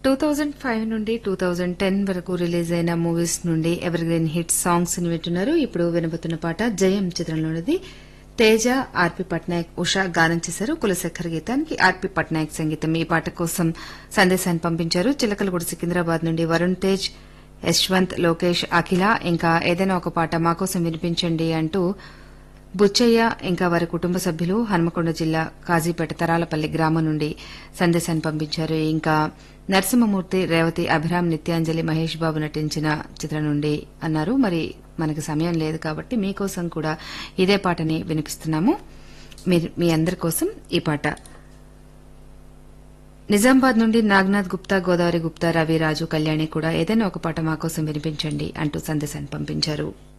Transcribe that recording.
two thousand five నుండి two thousand ten వరకు release అయిన మూవీస్ నుండి ఎవర్ గ్రీన్ హిట్ సాంగ్స్ ని వింటున్నారు ఇప్పుడు వినబోతున్న పాట జయం చిత్రంలోనిది తేజ ఆర్పి పట్నాయక్ ఉషా గానం చేశారు కులశేఖర్ గీతానికి ఆర్పి పట్నాయక్ సంగీతం ఈ పాట కోసం సందేశాన్ని పంపించారు చిలకలగూడ సికింద్రాబాద్ నుండి వరుణ్ తేజ్ యశ్వంత్ లోకేష్ అఖిల ఇంకా ఏదైనా ఒక పాట మా కోసం వినిపించండి అంటూ బుచ్చయ్య ఇంకా వారి కుటుంబ సభ్యులు హన్మకొండ జిల్లా కాజీపేట తరాలపల్లి గ్రామం నుండి సందేశాన్ని పంపించారు ఇంకా నరసింహమూర్తి రేవతి అభిరామ్ నిత్యాంజలి మహేష్ బాబు నటించిన చిత్రం నుండి అన్నారు మరి మనకు సమయం లేదు కాబట్టి మీకోసం కూడా ఇదే పాటని వినిపిస్తున్నాము మీరు- మీ అందరి కోసం ఈ పాట నిజామాబాద్ నుండి నాగనాథ్ గుప్తా గోదావరి గుప్తా రవి రాజు కళ్యాణి కూడా ఏదైనా ఒక పాట మా కోసం వినిపించండి అంటూ సందేశాన్ని పంపించారు